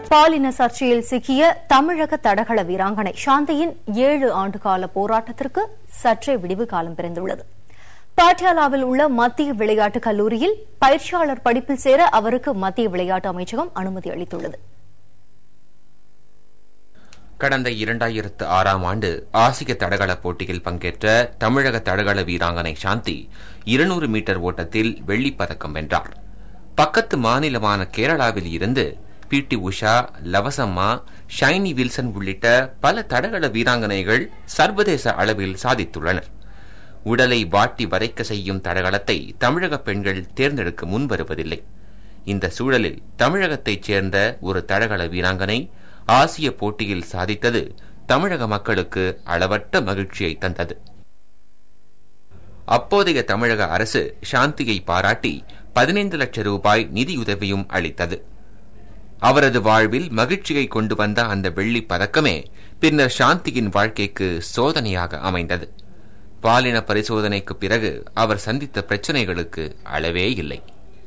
பாலின சர்ச்சையில் சிக்கிய தமிழக தடகள வீராங்கனை சாந்தியின் ஏழு ஆண்டுகால போராட்டத்திற்கு சற்றே விடிவு காலம் பிறந்துள்ளது பாட்டியாலாவில் உள்ள மத்திய விளையாட்டுக் கல்லூரியில் பயிற்சியாளர் படிப்பில் சேர அவருக்கு மத்திய விளையாட்டு அமைச்சகம் அனுமதி அளித்துள்ளது கடந்த இரண்டாயிரத்து ஆறாம் ஆண்டு ஆசிய தடகள போட்டியில் பங்கேற்ற தமிழக தடகள வீராங்கனை சாந்தி இருநூறு மீட்டர் ஓட்டத்தில் வெள்ளிப் பதக்கம் வென்றார் பக்கத்து மாநிலமான கேரளாவில் இருந்து பி டி உஷா லவசம்மா ஷைனி வில்சன் உள்ளிட்ட பல தடகள வீராங்கனைகள் சர்வதேச அளவில் சாதித்துள்ளனர் உடலை வாட்டி வதைக்க செய்யும் தடகளத்தை தமிழக பெண்கள் தேர்ந்தெடுக்க முன்வருவதில்லை இந்த சூழலில் தமிழகத்தைச் சேர்ந்த ஒரு தடகள வீராங்கனை ஆசிய போட்டியில் சாதித்தது தமிழக மக்களுக்கு அளவற்ற மகிழ்ச்சியை தந்தது அப்போதைய தமிழக அரசு சாந்தியை பாராட்டி பதினைந்து லட்சம் ரூபாய் நிதியுதவியும் அளித்தது அவரது வாழ்வில் மகிழ்ச்சியை கொண்டு வந்த அந்த வெள்ளி பதக்கமே பின்னர் சாந்தியின் வாழ்க்கைக்கு சோதனையாக அமைந்தது பாலின பரிசோதனைக்கு பிறகு அவர் சந்தித்த பிரச்சனைகளுக்கு அளவே இல்லை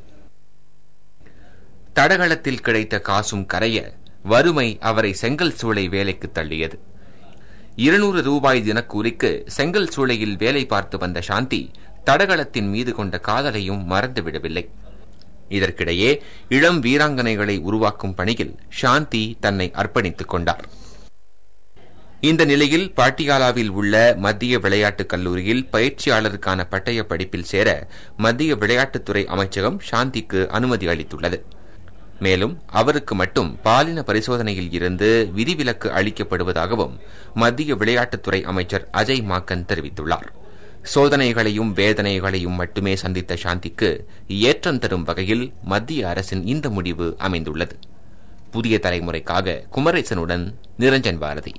தடகளத்தில் கிடைத்த காசும் கரைய வறுமை அவரை செங்கல் சூளை வேலைக்கு தள்ளியது இருநூறு ரூபாய் தினக்கூலிக்கு செங்கல் சூளையில் வேலை பார்த்து வந்த சாந்தி தடகளத்தின் மீது கொண்ட காதலையும் மறந்துவிடவில்லை இதற்கிடையே இளம் வீராங்கனைகளை உருவாக்கும் பணியில் சாந்தி தன்னை அர்ப்பணித்துக் கொண்டார் இந்த நிலையில் பாட்டியாலாவில் உள்ள மத்திய விளையாட்டுக் கல்லூரியில் பயிற்சியாளருக்கான பட்டய படிப்பில் சேர மத்திய விளையாட்டுத்துறை அமைச்சகம் சாந்திக்கு அனுமதி அளித்துள்ளது மேலும் அவருக்கு மட்டும் பாலின பரிசோதனையில் இருந்து விதிவிலக்கு அளிக்கப்படுவதாகவும் மத்திய விளையாட்டுத்துறை அமைச்சர் அஜய் மாக்கன் தெரிவித்துள்ளார் சோதனைகளையும் வேதனைகளையும் மட்டுமே சந்தித்த சாந்திக்கு ஏற்றம் தரும் வகையில் மத்திய அரசின் இந்த முடிவு அமைந்துள்ளது புதிய தலைமுறைக்காக குமரேசனுடன் நிரஞ்சன் பாரதி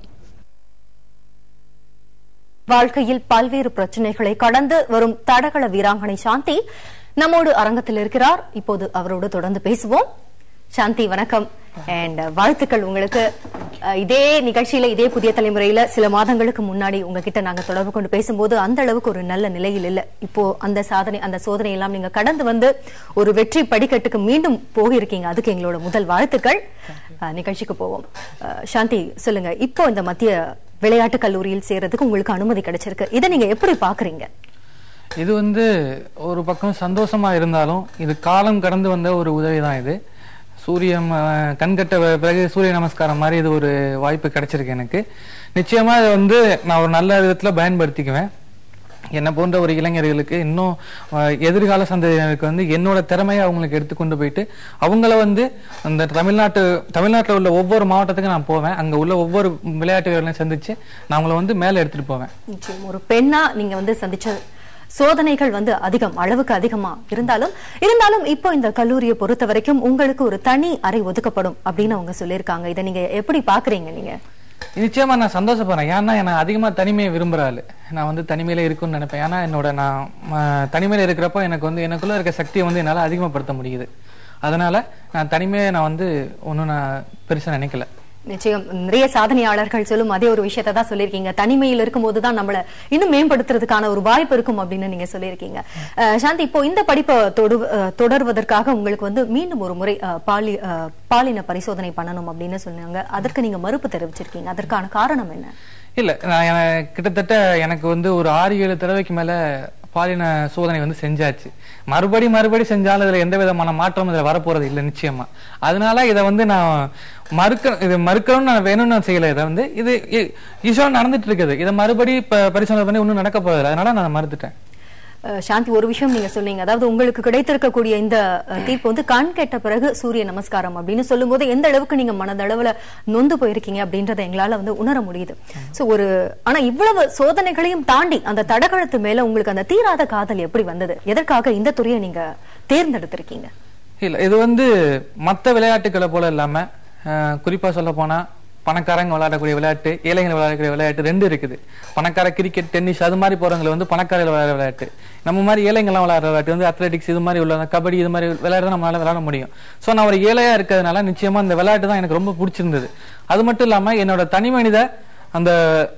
வாழ்க்கையில் பல்வேறு பிரச்சனைகளை கடந்து வரும் தடகள வீராங்கனை சாந்தி நம்மோடு அரங்கத்தில் இருக்கிறார் இப்போது அவரோடு தொடர்ந்து பேசுவோம் சாந்தி வணக்கம் அண்ட் வாழ்த்துக்கள் உங்களுக்கு அஹ், இதே நிகழ்ச்சியில இதே புதிய தலைமுறையில சில மாதங்களுக்கு முன்னாடி உங்ககிட்ட நாங்க தொடர்பு கொண்டு பேசும்போது அந்த அளவுக்கு ஒரு நல்ல நிலையில் இல்ல இப்போ அந்த சாதனை அந்த சோதனை எல்லாம் நீங்க கடந்து வந்து ஒரு வெற்றி படிக்கட்டுக்கு மீண்டும் போகிருக்கீங்க அதுக்கு எங்களோட முதல் வாழ்த்துக்கள் அஹ், நிகழ்ச்சிக்கு போவோம் அஹ், சாந்தி சொல்லுங்க இப்போ இந்த மத்திய விளையாட்டு கல்லூரியில் சேர்றதுக்கு உங்களுக்கு அனுமதி கிடைச்சிருக்கு இதை நீங்க எப்படி பாக்குறீங்க இது வந்து ஒரு பக்கம் சந்தோஷமா இருந்தாலும் இது காலம் கடந்து வந்த ஒரு உதவி தான் இது சூரியன் அஹ், கண்கட்ட பி- பிறகு சூரிய நமஸ்காரம் மாதிரி இது ஒரு வாய்ப்பு கிடைச்சிருக்கு எனக்கு நிச்சயமா இதை வந்து நான் ஒரு நல்ல விதத்துல பயன்படுத்திக்குவேன் என்னை போன்ற ஒரு இளைஞர்களுக்கு இன்னும் அஹ், எதிர்கால சந்ததியினருக்கு வந்து என்னோட திறமையை அவங்களுக்கு எடுத்துக்கொண்டு போயிட்டு அவங்கள வந்து அந்த தமிழ்நாட்டு தமிழ்நாட்டில் உள்ள ஒவ்வொரு மாவட்டத்துக்கும் நான் போவேன் அங்க உள்ள ஒவ்வொரு விளையாட்டு வீரர்களையும் சந்திச்சு நான் அவங்கள வந்து மேலே எடுத்துட்டு போவேன் நிச்சயம் ஒரு பெண்ணா நீங்க வந்து சந்திச்ச சோதனைகள் வந்து அதிகம் அளவுக்கு அதிகமா இருந்தாலும் இருந்தாலும் இப்போ இந்த கல்லூரியை பொறுத்த வரைக்கும் உங்களுக்கு ஒரு தனி அறை ஒதுக்கப்படும் அப்படின்னு அவங்க சொல்லியிருக்காங்க இதை நீங்க எப்படி பாக்குறீங்க நீங்க நிச்சயமா நான் சந்தோஷப்படுறேன் ஏன்னா நான் அதிகமா தனிமையை விரும்புற ஆளு நான் வந்து தனிமையில இருக்கும்னு நினைப்பேன் ஏன்னா என்னோட நான் ம- தனிமையில இருக்கிறப்போ எனக்கு வந்து எனக்குள்ள இருக்க சக்தியை வந்து என்னால அதிகமாப்படுத்த முடியுது அதனால நான் தனிமையை நான் வந்து ஒன்றும் நான் பெருசா நினைக்கல நிச்சயம் நிறைய சாதனையாளர்கள் சொல்லும் அதே ஒரு விஷயத்தை தான் சொல்லியிருக்கீங்க தனிமையில் இருக்கும்போது தான் நம்மள இன்னும் மேம்படுத்துறதுக்கான ஒரு வாய்ப்பு இருக்கும் அப்படின்னு நீங்க சொல்லியிருக்கீங்க அஹ், சாந்தி இப்போ இந்த படிப்பை தொடு அஹ், தொடர்வதற்காக உங்களுக்கு வந்து மீண்டும் ஒரு முறை அஹ், பாலி அஹ், பாலின பரிசோதனை பண்ணணும் அப்படின்னு சொன்னாங்க அதற்கு நீங்க மறுப்பு தெரிவிச்சிருக்கீங்க அதற்கான காரணம் என்ன இல்ல நான் என- கிட்டத்தட்ட எனக்கு வந்து ஒரு ஆறு ஏழு தடவைக்கு மேல பாலின சோதனை வந்து செஞ்சாச்சு மறுபடி மறுபடி செஞ்சாலும் இதுல எந்த விதமான மாற்றமும் இதுல வரப்போறது இல்லை நிச்சயமா அதனால இதை வந்து நான் மறுக்க இது மறுக்கணும்னு நான் வேணும்னு நான் செய்யல இதை வந்து இது ஈஸியாக நடந்துட்டு இருக்குது இதை மறுபடி ப- பரிசோதனை பண்ணி ஒன்றும் நடக்க போறதில்லை அதனால நான் மறுத்துட்டேன் அஹ், சாந்தி ஒரு விஷயம் நீங்க சொன்னீங்க அதாவது உங்களுக்கு கிடைத்திருக்கக்கூடிய இந்த அஹ், தீர்ப்பு வந்து கண் கெட்ட பிறகு சூரிய நமஸ்காரம் அப்படின்னு சொல்லும்போது எந்த அளவுக்கு நீங்க மனதளவுல நொந்து போயிருக்கீங்க அப்படின்றத எங்களால வந்து உணர முடியுது சோ ஒரு ஆனா இவ்வளவு சோதனைகளையும் தாண்டி அந்த தடகளத்து மேல உங்களுக்கு அந்த தீராத காதல் எப்படி வந்தது எதற்காக இந்த துறையை நீங்க தேர்ந்தெடுத்திருக்கீங்க இல்ல இது வந்து மத்த விளையாட்டுகளை போல இல்லாம அஹ், குறிப்பா சொல்ல போனா பணக்காரங்க விளையாடக்கூடிய விளையாட்டு ஏழைகள் விளையாடக்கூடிய விளையாட்டு ரெண்டு இருக்குது பணக்கார கிரிக்கெட் டென்னிஸ் அது மாதிரி போறவங்க வந்து பணக்காரர்கள் விளையாடுற விளையாட்டு நம்ம மாதிரி ஏழைங்கள்லாம் விளையாடுற விளையாட்டு வந்து அத்லெட்டிக்ஸ் இது மாதிரி உள்ள கபடி இது மாதிரி விளையாட்டு தான் நம்மளால விளையாட முடியும் சோ நான் ஒரு ஏழையா இருக்கிறதுனால நிச்சயமா இந்த விளையாட்டு தான் எனக்கு ரொம்ப பிடிச்சிருந்தது அது மட்டும் இல்லாம என்னோட தனி மனித அந்த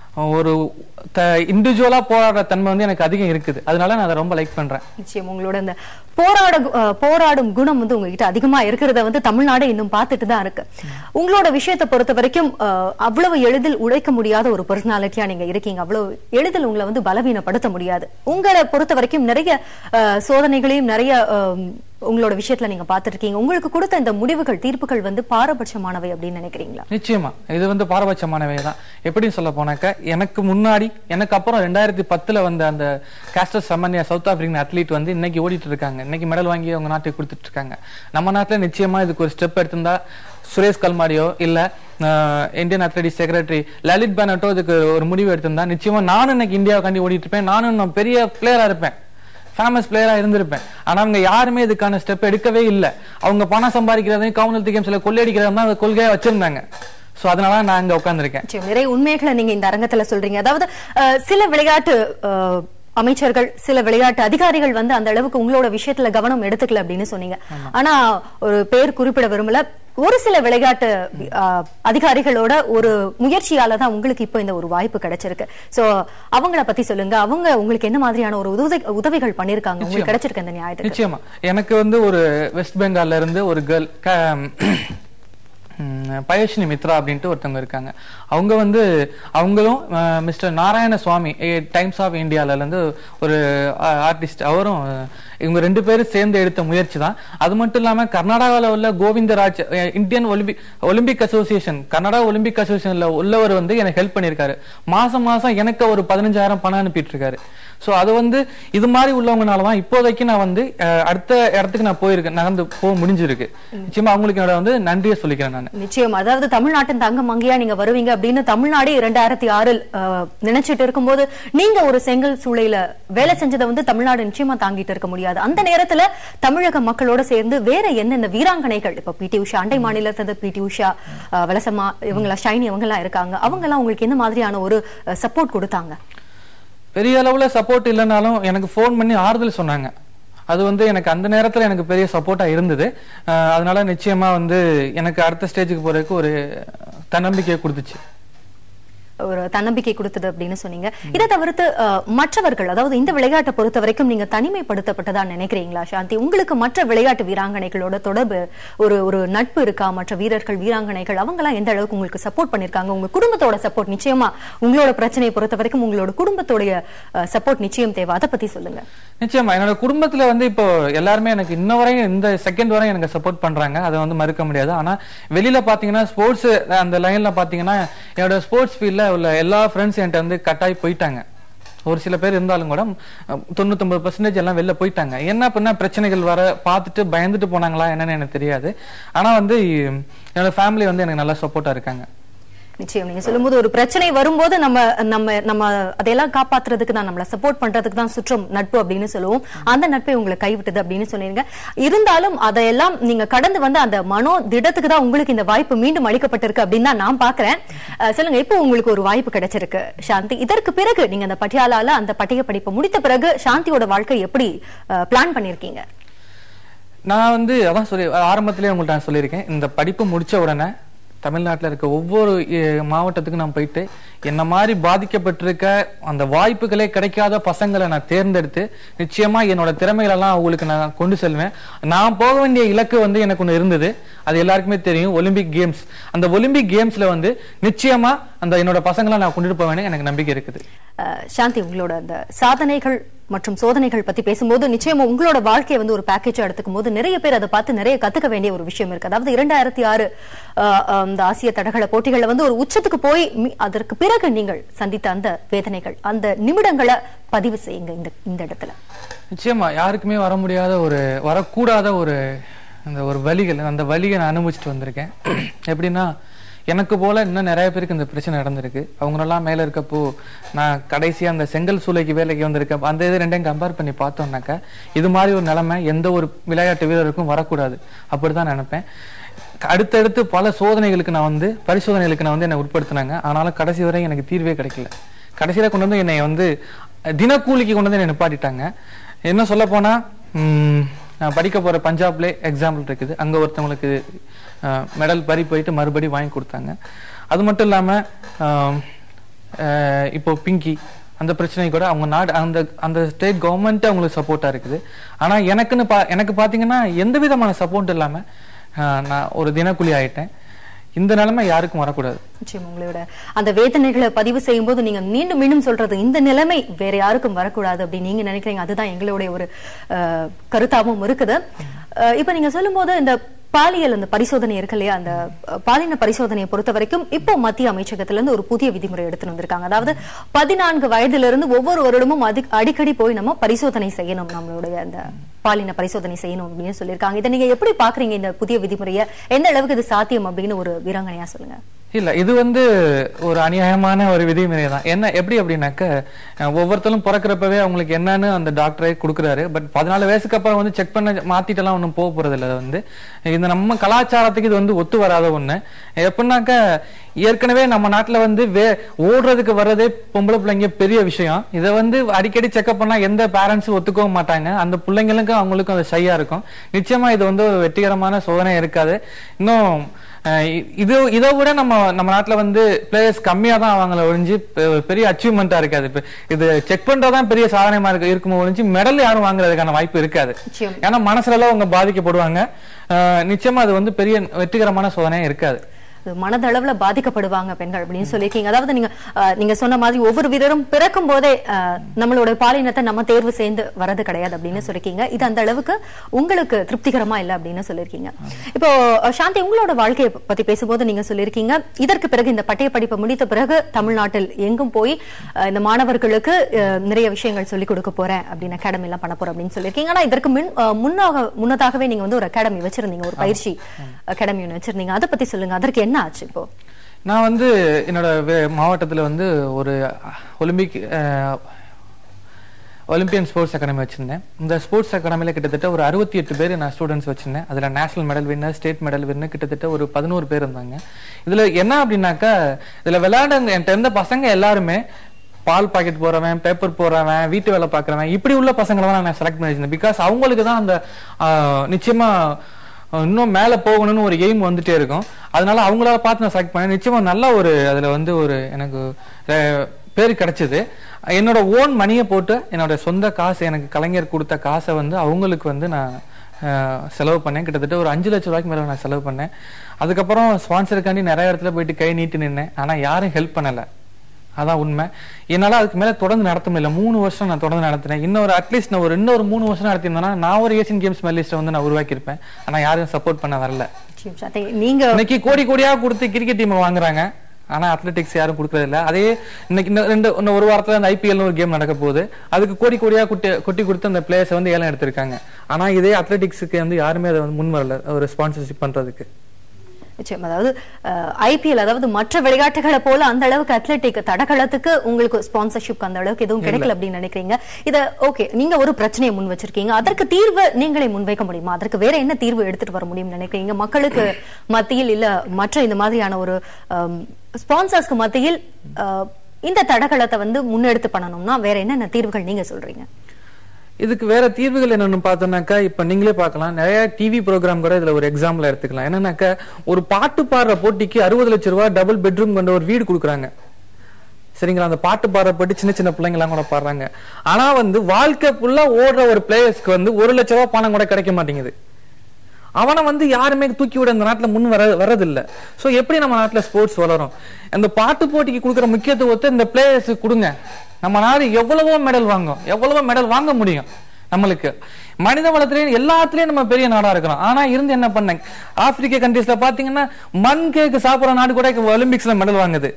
ஒரு இண்டிவிஜுவலா போராடுற தன்மை வந்து எனக்கு அதிகம் இருக்குது அதனால நான் அதை ரொம்ப லைக் பண்றேன் நிச்சயம் உங்களோட இந்த போராட அஹ், போராடும் குணம் வந்து உங்ககிட்ட அதிகமா இருக்கிறத வந்து தமிழ்நாடு இன்னும் பார்த்துட்டு தான் இருக்கு உங்களோட விஷயத்தை பொறுத்த வரைக்கும் அஹ், அவ்வளவு எளிதில் உழைக்க முடியாத ஒரு பர்சனாலிட்டியா நீங்க இருக்கீங்க அவ்வளவு எளிதில் உங்களை வந்து பலவீனப்படுத்த முடியாது உங்களை பொறுத்த வரைக்கும் நிறைய அஹ், சோதனைகளையும் நிறைய அஹ், உங்களோட விஷயத்துல நீங்க பார்த்துட்டு இருக்கீங்க உங்களுக்கு கொடுத்த இந்த முடிவுகள் தீர்ப்புகள் வந்து பாரபட்சமானவை அப்படின்னு நினைக்கிறீங்களா நிச்சயமா இது வந்து பாரபட்சமானவை தான் எப்படின்னு சொல்ல போனாக்க எனக்கு முன்னாடி எனக்கு அப்புறம் ரெண்டாயிரத்தி பத்துல வந்த அந்த Caster Semenya South African athlete வந்து இன்னைக்கு ஓடிட்டு இருக்காங்க இன்னைக்கு மெடல் வாங்கி அவங்க நாட்டுக்கு கொடுத்துட்டு இருக்காங்க நம்ம நாட்டுல நிச்சயமா இதுக்கு ஒரு ஸ்டெப் எடுத்திருந்தா சுரேஷ் கல்மாடியோ இல்ல uh, Indian athletic secretary Lalit Bhanot இதுக்கு ஒரு முடிவு எடுத்திருந்தா நிச்சயமா நானும் இன்னைக்கு இந்தியாவுக்காண்டி ஓடிட்டு இருப்பேன் நானும் இன்னும் பெரிய பிளேயரா இருப்பேன் ஃபேமஸ் பிளேயரா இருந்திருப்பேன் ஆனா அவங்க யாருமே இதுக்கான ஸ்டெப் எடுக்கவே இல்ல அவங்க பணம் சம்பாதிக்கிறதையும் காமன்வெல்த் கேம்ஸ்ல கொள்ளையடிக்கிறதும் தான் அவங்க கொள்கையா வச்சிருந்தாங்க சோ அதனால நான் அங்க உட்கார்ந்திருக்கேன் நிச்சயம் நிறைய உண்மைகளை நீங்க இந்த அரங்கத்துல சொல்றீங்க அதாவது அஹ், சில விளையாட்டு அஹ், அமைச்சர்கள் சில விளையாட்டு அதிகாரிகள் வந்து அந்த அளவுக்கு உங்களோட விஷயத்துல கவனம் எடுத்துக்கல அப்படின்னு சொன்னீங்க ஆனா ஒரு பேர் குறிப்பிட விரும்பல ஒரு சில விளையாட்டு அஹ், அதிகாரிகளோட ஒரு முயற்சியால தான் உங்களுக்கு இப்போ இந்த ஒரு வாய்ப்பு கிடைச்சிருக்கு சோ அவங்கள பத்தி சொல்லுங்க அவங்க உங்களுக்கு என்ன மாதிரியான ஒரு உதவி உதவிகள் பண்ணிருக்காங்க உங்களுக்கு கிடைச்சிருக்கு இந்த நியாயத்துக்கு நிச்சயமா எனக்கு வந்து ஒரு வெஸ்ட் பெங்கால்ல இருந்து ஒரு கேர்ள் பயஷினி மித்ரா அப்படின்ட்டு ஒருத்தவங்க இருக்காங்க அவங்க வந்து அவங்களும் mister Narayana Swamy Times of இந்தியால இருந்து ஒரு ஆர்டிஸ்ட் அவரும் அஹ், இவங்க ரெண்டு பேரும் சேர்ந்து எடுத்த முயற்சி தான் அது மட்டும் இல்லாம கர்நாடகாவில் உள்ள Govindaraj uh, Indian Olympic Olympic association Karnataka Olympic அசோசியேஷன்ல உள்ளவர் வந்து எனக்கு ஹெல்ப் பண்ணியிருக்காரு மாசம் மாசம் எனக்கு ஒரு பதினஞ்சாயிரம் பணம் அனுப்பிட்டு இருக்காரு சோ அது வந்து இது மாதிரி உள்ளவங்கனால தான் இப்போதைக்கு நான் வந்து அஹ், அடுத்த இடத்துக்கு நான் போயிருக்கேன் நகர்ந்து போக முடிஞ்சிருக்கு நிச்சயமா அவங்களுக்கு என்னோட வந்து நன்றியை சொல்லிக்கிறேன் நான் நிச்சயம் அதாவது தமிழ்நாட்டின் தங்க மங்கையா நீங்க வருவீங்க அப்படின்னு தமிழ்நாடே இரண்டாயிரத்தி ஆறில் அஹ், நினைச்சிட்டு இருக்கும்போது நீங்க ஒரு செங்கல் சூளையில வேலை செஞ்சதை வந்து தமிழ்நாடு நிச்சயமா தாங்கிட்டு இருக்க முடியாது அந்த நேரத்துல தமிழக மக்களோட சேர்ந்து வேற என்னென்ன வீராங்கனைகள் இப்ப பிடி உஷா அண்டை மாநிலத்துல பிடி உஷா அஹ், வலசம்மா இவங்களா ஷைனி இவங்க எல்லாம் இருக்காங்க அவங்க எல்லாம் உங்களுக்கு என்ன மாதிரியான ஒரு சப்போர்ட் கொடுத்தாங்க பெரிய அளவுல சப்போர்ட் இல்லைனாலும் எனக்கு ஃபோன் பண்ணி ஆறுதல் சொன்னாங்க அது வந்து எனக்கு அந்த நேரத்துல எனக்கு பெரிய சப்போர்ட்டா இருந்தது அஹ் அதனால நிச்சயமா வந்து எனக்கு அடுத்த ஸ்டேஜுக்கு போறதுக்கு ஒரு தன்னம்பிக்கையை கொடுத்துச்சு ஒரு தன்னம்பிக்கை கொடுத்தது அப்படின்னு சொன்னீங்க இதை தவிர்த்து அஹ், மற்றவர்கள் அதாவது இந்த விளையாட்டை பொறுத்த வரைக்கும் நீங்க தனிமைப்படுத்தப்பட்டதா நினைக்கிறீங்களா சாந்தி உங்களுக்கு மற்ற விளையாட்டு வீராங்கனைகளோட தொடர்பு ஒரு ஒரு நட்பு இருக்கா மற்ற வீரர்கள் வீராங்கனைகள் அவங்க எல்லாம் எந்த அளவுக்கு உங்களுக்கு சப்போர்ட் பண்ணிருக்காங்க உங்க குடும்பத்தோட சப்போர்ட் நிச்சயமா உங்களோட பிரச்சனையை பொறுத்த வரைக்கும் உங்களோட குடும்பத்தோடைய சப்போர்ட் நிச்சயம் தேவை அதை பத்தி சொல்லுங்க நிச்சயமா என்னோட குடும்பத்துல வந்து இப்போ எல்லாருமே எனக்கு இன்ன வரையும் இந்த செகண்ட் வரையும் எனக்கு சப்போர்ட் பண்றாங்க அதை வந்து மறுக்க முடியாது ஆனா வெளியில பாத்தீங்கன்னா ஸ்போர்ட்ஸ் அந்த லைன்ல பாத்தீங்கன்னா என்னோட ஸ்போர்ட்ஸ் ஃபீல்ட்ல உள்ள எல்லா ஃப்ரெண்ட்ஸ் என்கிட்ட வந்து கட்டாயி போயிட்டாங்க ஒரு சில பேர் இருந்தாலும் கூட அஹ், தொண்ணூத்தொன்பது பர்சன்டேஜ் எல்லாம் வெளில போயிட்டாங்க என்ன பண்ண பிரச்சனைகள் வர பார்த்துட்டு பயந்துட்டு போனாங்களா என்னன்னு எனக்கு தெரியாது ஆனா வந்து என்னோட ஃபேமிலி வந்து எனக்கு நல்லா சப்போர்ட்டா இருக்காங்க நிச்சயம் நீங்க சொல்லும்போது ஒரு பிரச்சனை வரும்போது நம்ம நம்ம நம்ம அதையெல்லாம் காப்பாத்துறதுக்கு தான் நம்மள சப்போர்ட் பண்றதுக்கு தான் சுற்றம் நட்பு அப்படின்னு சொல்லுவோம் அந்த நட்பை உங்களை கைவிட்டது அப்படின்னு சொன்னீங்க இருந்தாலும் அதையெல்லாம் நீங்க கடந்து வந்து அந்த மனோ திடத்துக்கு தான் உங்களுக்கு இந்த வாய்ப்பு மீண்டும் அளிக்கப்பட்டிருக்கு அப்படின்னு தான் நான் பாக்குறேன் அஹ் சொல்லுங்க இப்போ உங்களுக்கு ஒரு வாய்ப்பு கிடைச்சிருக்கு சாந்தி இதற்கு பிறகு நீங்க அந்த பட்டியாலால அந்த பட்டய படிப்பை முடித்த பிறகு சாந்தியோட வாழ்க்கை எப்படி பிளான் பண்ணிருக்கீங்க நான் வந்து அதான் சொல்லி ஆரம்பத்திலேயே உங்கள்ட்ட நான் சொல்லியிருக்கேன் இந்த படிப்பு முடிச்ச உடனே தமிழ்நாட்டில் இருக்க ஒவ்வொரு அஹ், மாவட்டத்துக்கும் நான் போயிட்டு என்ன மாதிரி பாதிக்கப்பட்டிருக்க அந்த வாய்ப்புகளே கிடைக்காத பசங்களை நான் தேர்ந்தெடுத்து நிச்சயமா என்னோட திறமைகளெல்லாம் அவங்களுக்கு நான் கொண்டு செல்வேன் நான் போக வேண்டிய இலக்கு வந்து எனக்கு ஒன்று இருந்தது அது எல்லாருக்குமே தெரியும் ஒலிம்பிக் கேம்ஸ் அந்த ஒலிம்பிக் கேம்ஸ்ல வந்து நிச்சயமா அந்த என்னோட பசங்களை நான் கொண்டுட்டு போவேன்னு எனக்கு நம்பிக்கை இருக்குது அஹ் சாந்தி உங்களோட அந்த சாதனைகள் மற்றும் சோதனைகள் பத்தி பேசும்போது நிச்சயமா உங்களோட வாழ்க்கையை வந்து ஒரு பேக்கேஜா எடுத்துக்கும் போது நிறைய பேர் அதை பார்த்து நிறைய கத்துக்க வேண்டிய ஒரு விஷயம் இருக்கு அதாவது இரண்டாயிரத்தி ஆறு அந்த ஆசிய தடகள போட்டிகள்ல வந்து ஒரு உச்சத்துக்கு போய் மி- அதற்கு பிறகு நீங்கள் சந்தித்த அந்த வேதனைகள் அந்த நிமிடங்களை பதிவு செய்யுங்க இந்த இந்த இடத்துல நிச்சயமா யாருக்குமே வர முடியாத ஒரு வரக்கூடாத ஒரு அந்த ஒரு வலிகள் அந்த வலியை நான் அனுபவிச்சுட்டு வந்திருக்கேன் எப்படின்னா எனக்கு போல இன்னும் நிறைய பேருக்கு இந்த பிரச்சனை நடந்திருக்கு அவங்களெல்லாம் மேல இருக்கப்போ நான் கடைசியா அந்த செங்கல் சூளைக்கு வேலைக்கு வந்திருக்கேன் அந்த இது ரெண்டையும் கம்பேர் பண்ணி பார்த்தோம்னாக்கா இது மாதிரி ஒரு நிலைமை எந்த ஒரு விளையாட்டு வீரருக்கும் வரக்கூடாது அப்படிதான் நினைப்பேன் அடுத்தடுத்து பல சோதனைகளுக்கு நான் வந்து பரிசோதனைகளுக்கு நான் வந்து என்னை உட்படுத்தினாங்க ஆனாலும் கடைசி வரை எனக்கு தீர்வே கிடைக்கல கடைசியில கொண்டு வந்து என்னை வந்து தினக்கூலிக்கு கொண்டு வந்து என்னை நிப்பாட்டிட்டாங்க என்ன சொல்ல போனா ம், நான் படிக்க போற பஞ்சாப்ல எக்ஸாம்பிள் இருக்குது அங்க ஒருத்தவங்களுக்கு மெடல் பறி போயிட்டு மறுபடி வாங்கி கொடுத்தாங்க அது மட்டும் இல்லாம ஆம், அஹ் இப்போ பிங்கி அந்த பிரச்சனை கூட அவங்க நாடு அந்த அந்த ஸ்டேட் கவர்மெண்ட் அவங்களுக்கு சப்போர்ட்டா இருக்குது ஆனா எனக்குன்னு பா எனக்கு பாத்தீங்கன்னா எந்த விதமான சப்போர்ட் இல்லாம அஹ் நான் ஒரு தினக்கூலி ஆயிட்டேன் இந்த நிலைமை யாருக்கும் வரக்கூடாது நிச்சயம் உங்களோட அந்த வேதனைகளை பதிவு செய்யும் போது நீங்க மீண்டும் மீண்டும் சொல்றது இந்த நிலைமை வேற யாருக்கும் வரக்கூடாது அப்படின்னு நீங்க நினைக்கிறீங்க அதுதான் எங்களுடைய ஒரு அஹ், கருத்தாவும் இருக்குது அஹ், இப்ப நீங்க சொல்லும்போது இந்த பாலியல் அந்த பரிசோதனை இருக்கு இல்லையா அந்த அஹ், பாலின பரிசோதனையை பொறுத்த வரைக்கும் இப்போ மத்திய அமைச்சகத்துல இருந்து ஒரு புதிய விதிமுறை எடுத்துட்டு வந்திருக்காங்க அதாவது பதினான்கு வயதிலிருந்து ஒவ்வொரு வருடமும் அதி- அடிக்கடி போய் நம்ம பரிசோதனை செய்யணும் நம்மளுடைய அந்த பாலின பரிசோதனை செய்யணும் அப்படின்னு சொல்லியிருக்காங்க இதை நீங்க எப்படி பாக்குறீங்க இந்த புதிய விதிமுறையை எந்த அளவுக்கு இது சாத்தியம் அப்படின்னு ஒரு வீராங்கனையா சொல்லுங்க இல்ல இது வந்து ஒரு அநியாயமான ஒரு விதிமுறை தான் என்ன எப்படி அப்படின்னாக்க அஹ், ஒவ்வொருத்தரும் பிறக்கிறப்பவே அவங்களுக்கு என்னன்னு அந்த டாக்டரே கொடுக்குறாரு பட் பதினாலு வயசுக்கு அப்புறம் வந்து செக் பண்ண மாத்திட்டெல்லாம் ஒன்றும் போக போறது இல்லை அது வந்து இந்த நம்ம கலாச்சாரத்துக்கு இது வந்து ஒத்து வராத ஒண்ணு எப்படின்னாக்க ஏற்கனவே நம்ம நாட்டுல வந்து வே ஓடுறதுக்கு வர்றதே பொம்பளை பிள்ளைங்க பெரிய விஷயம் இதை வந்து அடிக்கடி செக்அப் பண்ணா எந்த பேரண்ட்ஸும் ஒத்துக்கவும் மாட்டாங்க அந்த பிள்ளைங்களுக்கும் அவங்களுக்கும் அது ஷையா இருக்கும் நிச்சயமா இது வந்து ஒரு வெற்றிகரமான சோதனை இருக்காது இன்னும் அஹ் இ- இது இதை விட நம்ம நம்ம நாட்டுல வந்து பிளேயர்ஸ் கம்மியா தான் அவங்கள ஒழிஞ்சு பெ- பெரிய அச்சீவ்மெண்டா இருக்காது இப்ப இது செக் பண்றதுதான் பெரிய சாதனைமா இருக்கு இருக்குமோ ஒழிஞ்சு மெடல் யாரும் வாங்குறதுக்கான வாய்ப்பு இருக்காது நிச்சயம். ஏன்னா மனசுல எல்லாம் அவங்க பாதிக்கப்படுவாங்க அஹ் நிச்சயமா அது வந்து பெரிய வெற்றிகரமான சோதனையா இருக்காது அது மனதளவுல பாதிக்கப்படுவாங்க பெண்கள் அப்படின்னு சொல்லியிருக்கீங்க அதாவது நீங்க அஹ், நீங்க சொன்ன மாதிரி ஒவ்வொரு வீரரும் பிறக்கும் போதே அஹ், நம்மளோட பாலினத்தை நம்ம தேர்வு செய்து வரது கிடையாது அப்படின்னு சொல்லியிருக்கீங்க இது அந்த அளவுக்கு உங்களுக்கு திருப்திகரமா இல்ல அப்படின்னு சொல்லியிருக்கீங்க இப்போ அஹ், சாந்தி உங்களோட வாழ்க்கையை பத்தி பேசும்போது நீங்க சொல்லியிருக்கீங்க இதற்கு பிறகு இந்த பட்டய படிப்பை முடித்த பிறகு தமிழ்நாட்டில் எங்கும் போய் அஹ், இந்த மாணவர்களுக்கு அஹ், நிறைய விஷயங்கள் சொல்லிக் கொடுக்க போறேன் அப்படின்னு அகாடமி எல்லாம் பண்ண போறேன் அப்படின்னு சொல்லியிருக்கீங்க ஆனா இதற்கு முன் அஹ், முன்னாக முன்னதாகவே நீங்க வந்து ஒரு அகாடமி வச்சிருந்தீங்க ஒரு பயிற்சி அகாடமி ஒன்று வச்சிருந்தீங்க அதை பத்தி சொல்லுங்க அதற்கு என்ன ஆச்சு இப்போ நான் வந்து என்னோட வே- மாவட்டத்துல வந்து ஒரு Olympic uh, Olympian sports academy வச்சிருந்தேன் இந்த ஸ்போர்ட்ஸ் அகாடமில கிட்டத்தட்ட ஒரு அறுபத்தி எட்டு பேர் நான் ஸ்டூடெண்ட்ஸ் வச்சிருந்தேன் அதுல national medal winner state medal winner கிட்டத்தட்ட ஒரு பதினோரு பேர் இருந்தாங்க இதுல என்ன அப்படின்னாக்கா இதுல விளையாட என்கிட்ட இருந்த பசங்க எல்லாருமே பால் பாக்கெட் போறவன் பேப்பர் போறவன் வீட்டு வேலை பாக்குறவன் இப்படி உள்ள பசங்களை தான் நான் செலக்ட் பண்ணி வச்சிருந்தேன் பிகாஸ் அவங்களுக்கு தான் அந்த ஆஹ், நிச்சயமா அஹ் இன்னும் மேல போகணும்னு ஒரு எய்ம் வந்துட்டே இருக்கும் அதனால அவங்களால பார்த்து நான் செலக்ட் பண்ணேன் நிச்சயமா நல்ல ஒரு அதுல வந்து ஒரு எனக்கு அஹ், பேர் கிடைச்சது என்னோட ஓன் மணியை போட்டு என்னோட சொந்த காசு எனக்கு கலைஞர் கொடுத்த காசை வந்து அவங்களுக்கு வந்து நான் அஹ், செலவு பண்ணேன் கிட்டத்தட்ட ஒரு அஞ்சு லட்சம் ரூபாய்க்கு மேல நான் செலவு பண்ணேன் அதுக்கப்புறம் ஸ்பான்சருக்காண்டி நிறைய இடத்துல போயிட்டு கை நீட்டி நின்னேன் ஆனா யாரும் ஹெல்ப் பண்ணல அதான் உண்மை என்னால அதுக்கு மேல தொடர்ந்து நடத்த முடியல மூணு வருஷம் நான் தொடர்ந்து நடத்தினேன் இன்னொரு அட்லீஸ்ட் நான் ஒரு இன்னொரு மூணு வருஷம் நடத்தியிருந்தேன்னா நான் ஒரு ஏசியன் கேம்ஸ் மெடலிஸ்ட்டை வந்து நான் உருவாக்கியிருப்பேன் ஆனா யாரும் சப்போர்ட் பண்ண வரல நிச்சயம் சாந்தி. நீங்க இன்னைக்கு கோடி கோடியா கொடுத்து கிரிக்கெட் டீம் வாங்குறாங்க ஆனா அத்லெட்டிக்ஸ் யாரும் கொடுக்கறது இல்ல அதே இன்னைக்கு இன்னும் ரெண்டு இன்னும் ஒரு வாரத்துல அந்த ஐபிஎல் ஒரு கேம் நடக்க போகுது அதுக்கு கோடி கோடியா குட்டி கொட்டி கொடுத்து அந்த பிளேயர்ஸ் வந்து ஏலம் எடுத்திருக்காங்க ஆனா இதே அத்லெட்டிக்ஸுக்கு வந்து யாருமே அதை வந்து முன் வரல ஒரு ஸ்பான்சர்ஷிப் பண்றதுக்கு நிச்சயம் அதாவது ஐபிஎல் அதாவது மற்ற விளையாட்டுகளை போல அந்த அளவுக்கு அத்லெட்டிக் தடகளத்துக்கு உங்களுக்கு ஸ்பான்சர்ஷிப் அந்த அளவுக்கு எதுவும் கிடைக்கல அப்படின்னு நினைக்கிறீங்க இத ஓகே நீங்க ஒரு பிரச்சனையை முன் வச்சிருக்கீங்க அதற்கு தீர்வு நீங்களே முன்வைக்க முடியுமா அதற்கு வேற என்ன தீர்வு எடுத்துட்டு வர முடியும்னு நினைக்கிறீங்க மக்களுக்கு மத்தியில் இல்ல மற்ற இந்த மாதிரியான ஒரு ஸ்பான்சர்ஸ்க்கு மத்தியில் அஹ், இந்த தடகளத்தை வந்து முன்னெடுத்து பண்ணணும்னா வேற என்னென்ன தீர்வுகள் நீங்க சொல்றீங்க இதுக்கு வேற தீர்வுகள் என்னன்னு பார்த்தோம்னாக்கா இப்ப நீங்களே பார்க்கலாம் நிறைய டிவி ப்ரோக்ராம் கூட இதுல ஒரு எக்ஸாம்பிள் எடுத்துக்கலாம் என்னன்னாக்கா ஒரு பாட்டு பாடுற போட்டிக்கு அறுபது லட்சம் ரூபாய் டபுள் பெட்ரூம் கொண்ட ஒரு வீடு கொடுக்குறாங்க சரிங்களா அந்த பாட்டு பாடுற போட்டு சின்ன சின்ன பிள்ளைங்க எல்லாம் கூட பாடுறாங்க ஆனா வந்து வாழ்க்கை ஃபுல்லா ஓடுற ஒரு பிளேயர்ஸ்க்கு வந்து ஒரு லட்ச ரூபாய் பணம் கூட கிடைக்க மாட்டேங்குது அவனை வந்து யாருமே தூக்கி விட இந்த நாட்டுல முன் வர வரதில்ல சோ எப்படி நம்ம நாட்டுல ஸ்போர்ட்ஸ் வளரும் அந்த பாட்டு போட்டிக்கு கொடுக்குற முக்கியத்துவத்தை இந்த பிளேயர்ஸுக்கு கொடுங்க நம்ம நாடு எவ்வளவோ மெடல் வாங்கும் எவ்வளவோ மெடல் வாங்க முடியும் நம்மளுக்கு மனித வளத்திலேயும் எல்லாத்துலயும் நம்ம பெரிய நாடா இருக்கிறோம் ஆனா இருந்து என்ன பண்ண ஆப்பிரிக்க கண்ட்ரீஸ்ல பாத்தீங்கன்னா மண் கேக்கு சாப்பிடுற நாடு கூட இப்ப ஒலிம்பிக்ஸ்ல மெடல் வாங்குது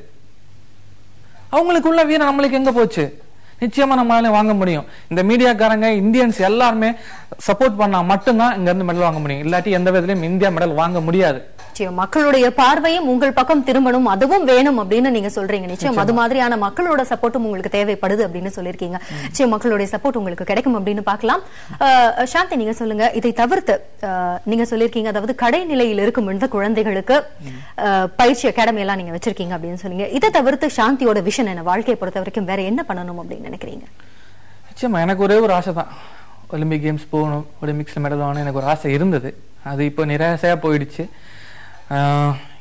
அவங்களுக்குள்ள வீரம் நம்மளுக்கு எங்க போச்சு நிச்சயமா நம்மளால வாங்க முடியும் இந்த மீடியாக்காரங்க இந்தியன்ஸ் எல்லாருமே சப்போர்ட் பண்ணா மட்டும்தான் இங்க இருந்து மெடல் வாங்க முடியும் இல்லாட்டி எந்த விதத்திலயும் இந்தியா மெடல் வாங்க முடியாது நிச்சயம் மக்களுடைய பார்வையும் உங்கள் பக்கம் திரும்பணும் அதுவும் வேணும் அப்படின்னு நீங்க சொல்றீங்க நிச்சயம் அது மாதிரியான மக்களோட சப்போர்ட்டும் உங்களுக்கு தேவைப்படுது அப்படின்னு சொல்லியிருக்கீங்க நிச்சயம் மக்களுடைய சப்போர்ட் உங்களுக்கு கிடைக்கும் அப்படின்னு பார்க்கலாம் அஹ், சாந்தி நீங்க சொல்லுங்க இதை தவிர்த்து அஹ், நீங்க சொல்லியிருக்கீங்க அதாவது கடைநிலையில் இருக்கும் இந்த குழந்தைகளுக்கு அஹ், பயிற்சி அகாடமி எல்லாம் நீங்க வச்சிருக்கீங்க அப்படின்னு சொன்னீங்க இதை தவிர்த்து சாந்தியோட விஷன் என்ன வாழ்க்கையை பொறுத்த வரைக்கும் வேற என்ன பண்ணணும் அப்படின்னு நினைக்கிறீங்க நிச்சயமா எனக்கு ஒரே ஒரு ஆசை தான் ஒலிம்பிக் கேம்ஸ் போகணும் ஒலிம்பிக்ஸ்ல மெடல் வாங்கணும் எனக்கு ஒரு ஆசை இருந்தது அது இப்போ நிராசையா போயிடுச்சு ஆஹ்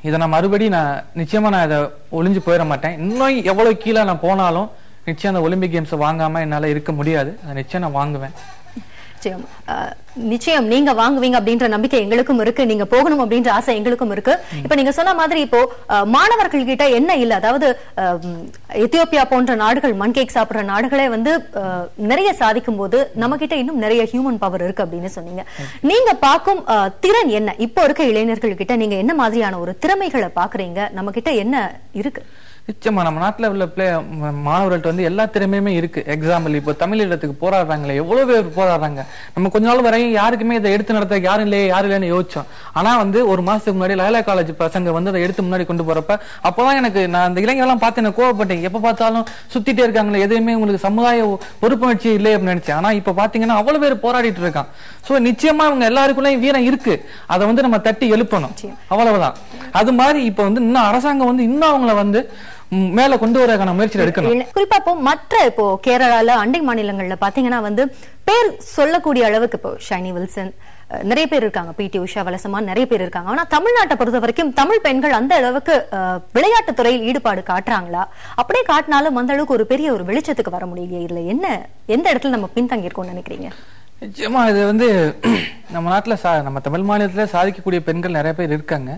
இதை நான் மறுபடி நான் நிச்சயமா நான் இதை ஒளிஞ்சு போயிட மாட்டேன் இன்னும் எவ்வளவு கீழே நான் போனாலும் நிச்சயம் அந்த ஒலிம்பிக் கேம்ஸை வாங்காம என்னால இருக்க முடியாது அதை நிச்சயம் நான் வாங்குவேன் நிச்சயம் அஹ், நிச்சயம் நீங்க வாங்குவீங்க அப்படின்ற நம்பிக்கை எங்களுக்கும் இருக்கு நீங்க போகணும் அப்படின்ற ஆசை எங்களுக்கும் இருக்கு இப்ப நீங்க சொன்ன மாதிரி இப்போ அஹ், மாணவர்கள் கிட்ட என்ன இல்ல அதாவது அஹ், ம், எத்தியோப்பியா போன்ற நாடுகள் மண் கேக் சாப்பிடுற நாடுகளே வந்து அஹ், நிறைய சாதிக்கும் போது நம்ம கிட்ட இன்னும் நிறைய ஹியூமன் பவர் இருக்கு அப்படின்னு சொன்னீங்க நீங்க பார்க்கும் அஹ், திறன் என்ன இப்போ இருக்க இளைஞர்கள் கிட்ட நீங்க என்ன மாதிரியான ஒரு திறமைகளை பாக்குறீங்க நம்ம கிட்ட என்ன இருக்கு நிச்சயமா நம்ம நாட்டுல உள்ள பிளே மாணவர்கள்ட்ட வந்து எல்லா திறமையுமே இருக்கு எக்ஸாம்பிள் இப்போ தமிழ் இடத்துக்கு போராடுறாங்களே எவ்வளவு பேர் போராடுறாங்க நம்ம கொஞ்ச நாள் வரையும் யாருக்குமே இதை எடுத்து நடத்த யாரும் இல்லையே யாரும் இல்லைன்னு யோசிச்சோம் ஆனா வந்து ஒரு மாசத்துக்கு முன்னாடி லயலா காலேஜ் பசங்க வந்து அதை எடுத்து முன்னாடி கொண்டு போறப்ப அப்பதான் எனக்கு நான் அந்த இளைஞர்லாம் பார்த்து எனக்கு கோவப்பட்டேன் எப்ப பார்த்தாலும் சுத்திட்டே இருக்காங்களே எதுவுமே உங்களுக்கு சமுதாய பொறுப்புணர்ச்சி இல்லை அப்படின்னு நினைச்சேன் ஆனா இப்ப பாத்தீங்கன்னா அவ்வளவு பேர் போராடிட்டு இருக்கான் சோ நிச்சயமா இவங்க எல்லாருக்குள்ளயும் வீரம் இருக்கு அதை வந்து நம்ம தட்டி எழுப்பணும் அவ்வளவுதான் அது மாதிரி இப்ப வந்து இன்னும் அரசாங்கம் வந்து இன்னும் அவங்கள வந்து ம், மேல கொண்டு வரக்கான முயற்சிகள் எடுக்கணும் இல்ல, குறிப்பா இப்போ மற்ற இப்போ கேரளால அண்டை மாநிலங்கள்ல பாத்தீங்கன்னா வந்து பேர் சொல்லக்கூடிய அளவுக்கு இப்போ ஷைனி வில்சன் அஹ், நிறைய பேர் இருக்காங்க பிடி உஷா வலசமா நிறைய பேர் இருக்காங்க ஆனா தமிழ்நாட்டை பொறுத்த வரைக்கும் தமிழ் பெண்கள் அந்த அளவுக்கு அஹ், விளையாட்டுத் துறையில் ஈடுபாடு காட்டுறாங்களா அப்படியே காட்டினாலும் அந்த அளவுக்கு ஒரு பெரிய ஒரு வெளிச்சத்துக்கு வர முடியலையே இதுல என்ன எந்த இடத்துல நம்ம பின்தங்கி இருக்கோம்னு நினைக்கிறீங்க நிச்சயமா இது வந்து நம்ம நாட்டுல சா நம்ம தமிழ் மாநிலத்துல சாதிக்கக்கூடிய பெண்கள் நிறைய பேர் இருக்காங்க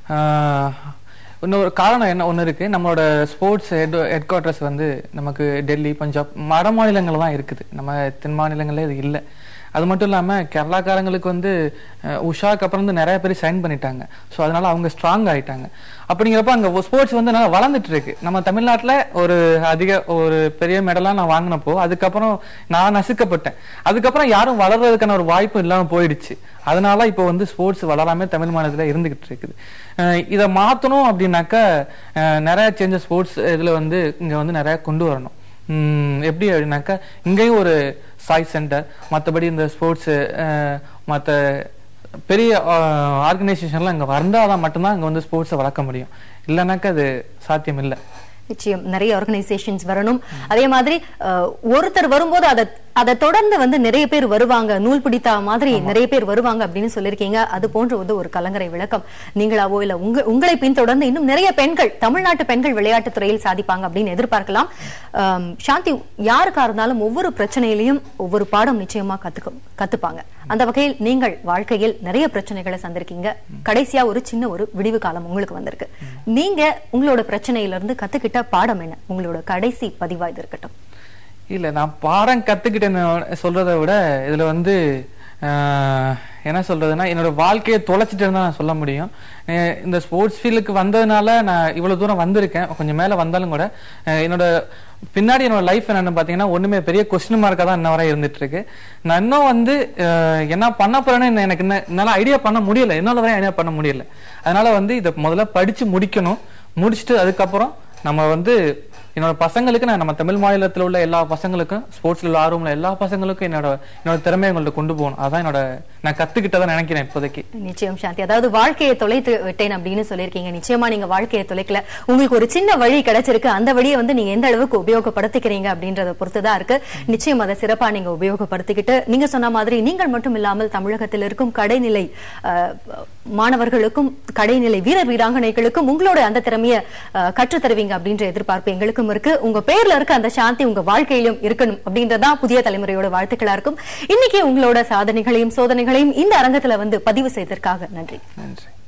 ஆஹ், இன்னொரு காரணம் என்ன ஒண்ணு இருக்கு நம்மளோட ஸ்போர்ட்ஸ் ஹெட் ஹெட் குவார்ட்டர்ஸ் வந்து நமக்கு டெல்லி பஞ்சாப் வட மாநிலங்கள் தான் இருக்குது நம்ம தென் மாநிலங்களே இது இல்லை அது மட்டும் இல்லாம கேரளாக்காரங்களுக்கு வந்து அஹ், உஷாக்கு அப்புறம் வந்து நிறைய பேர் சைன் பண்ணிட்டாங்க ஸோ அதனால அவங்க ஸ்ட்ராங் ஆயிட்டாங்க அப்படிங்கிறப்ப அங்க ஸ்போர்ட்ஸ் வந்து நல்லா வளர்ந்துட்டு இருக்கு நம்ம தமிழ்நாட்டுல ஒரு அதிக ஒரு பெரிய மெடலா நான் வாங்கினப்போ அதுக்கப்புறம் நான் நசுக்கப்பட்டேன் அதுக்கப்புறம் யாரும் வளர்றதுக்கான ஒரு வாய்ப்பு இல்லாம போயிடுச்சு அதனால இப்போ வந்து ஸ்போர்ட்ஸ் வளராம தமிழ் மாநிலத்துல இருந்துகிட்டு இருக்குது அஹ் இதை மாத்தணும் அப்படின்னாக்கா அஹ் நிறைய சேஞ்சஸ் ஸ்போர்ட்ஸ் இதுல வந்து இங்க வந்து நிறைய கொண்டு வரணும் உம் எப்படி அப்படின்னாக்கா இங்கேயும் ஒரு சாய் சென்டர் மற்றபடி இந்த ஸ்போர்ட்ஸ் மற்ற பெரிய ஆர்கனைசேஷன்லாம் இங்க வந்தாதான் மட்டும்தான் இங்க வந்து ஸ்போர்ட்ஸை வளர்க்க முடியும் இல்லைனாக்கா அது சாத்தியம் இல்லை நிச்சயம் நிறைய ஆர்கனைசேஷன்ஸ் வரணும் அதே மாதிரி அஹ், ஒருத்தர் வரும்போது அதை அதை தொடர்ந்து வந்து நிறைய பேர் வருவாங்க நூல் பிடித்தா மாதிரி நிறைய பேர் வருவாங்க அப்படின்னு சொல்லியிருக்கீங்க அது போன்ற வந்து ஒரு கலங்கரை விளக்கம் நீங்களாவோ இல்ல உங்க உங்களை பின்தொடர்ந்து இன்னும் நிறைய பெண்கள் தமிழ்நாட்டு பெண்கள் விளையாட்டுத் துறையில் சாதிப்பாங்க அப்படின்னு எதிர்பார்க்கலாம் ஆம், சாந்தி யாருக்கா இருந்தாலும் ஒவ்வொரு பிரச்சனையிலையும் ஒவ்வொரு பாடம் நிச்சயமா கத்துக்க கத்துப்பாங்க அந்த வகையில் நீங்கள் வாழ்க்கையில் நிறைய பிரச்சனைகளை சந்திருக்கீங்க கடைசியா ஒரு சின்ன ஒரு விடிவு காலம் உங்களுக்கு வந்திருக்கு நீங்க உங்களோட பிரச்சனையில இருந்து கத்துக்கிட்ட பாடம் என்ன உங்களோட கடைசி பதிவா இது இருக்கட்டும் இல்ல நான் பாடம் கத்துக்கிட்டேன்னு சொல்றதை விட இதுல வந்து ஆஹ், என்ன சொல்றதுன்னா என்னோட வாழ்க்கையை தொலைச்சிட்டேன்னு தான் நான் சொல்ல முடியும் அஹ் இந்த ஸ்போர்ட்ஸ் ஃபீல்டுக்கு வந்ததுனால நான் இவ்வளவு தூரம் வந்திருக்கேன் கொஞ்சம் மேல வந்தாலும் கூட அஹ் என்னோட பின்னாடி என்னோட லைஃப் என்னன்னு பாத்தீங்கன்னா ஒண்ணுமே பெரிய கொஸ்டின் மார்க்கா தான் இன்ன வரை இருந்துட்டு இருக்கு நான் இன்னும் வந்து அஹ், என்ன பண்ண போறேன்னு எனக்கு இன்ன- என்னால ஐடியா பண்ண முடியல என்னால வரை ஐடியா பண்ண முடியல அதனால வந்து இதை முதல்ல படிச்சு முடிக்கணும் முடிச்சுட்டு அதுக்கப்புறம் நம்ம வந்து என்னோட பசங்களுக்கு நான் நம்ம தமிழ் மாநிலத்தில் உள்ள எல்லா பசங்களுக்கும் ஸ்போர்ட்ஸ்ல உள்ள ஆர்வம் உள்ள எல்லா பசங்களுக்கும் என்னோட என்னோட திறமையை உங்கள்ட்ட கொண்டு போகணும் அதான் என்னோட நான் கத்துக்கிட்டதா நினைக்கிறேன் இப்போதைக்கு நிச்சயம் சாந்தி அதாவது வாழ்க்கையை தொலைத்து விட்டேன் அப்படின்னு சொல்லியிருக்கீங்க நிச்சயமா நீங்க வாழ்க்கையை தொலைக்கல உங்களுக்கு ஒரு சின்ன வழி கிடைச்சிருக்கு அந்த வழியை வந்து நீங்க எந்த அளவுக்கு உபயோகப்படுத்திக்கிறீங்க அப்படின்றத பொறுத்துதான் இருக்கு நிச்சயம் அதை சிறப்பா நீங்க உபயோகப்படுத்திக்கிட்டு நீங்க சொன்ன மாதிரி நீங்கள் மட்டும் இல்லாமல் தமிழகத்தில் இருக்கும் கடைநிலை அஹ், மாணவர்களுக்கும் கடைநிலை வீரர் வீராங்கனைகளுக்கும் உங்களோட அந்த திறமைய அஹ், கற்றுத் தருவீங்க அப்படின்ற எதிர்பார்ப்பு எங்களுக்கும் இருக்கு உங்க பேர்ல இருக்க அந்த சாந்தி உங்க வாழ்க்கையிலும் இருக்கணும் அப்படின்றதான் புதிய தலைமுறையோட வாழ்த்துக்களா இருக்கும் இன்னைக்கு உங்களோட சாதனைகளையும் சோதனைகளையும் இந்த அரங்கத்துல வந்து பதிவு செய்ததற்காக நன்றி நன்றி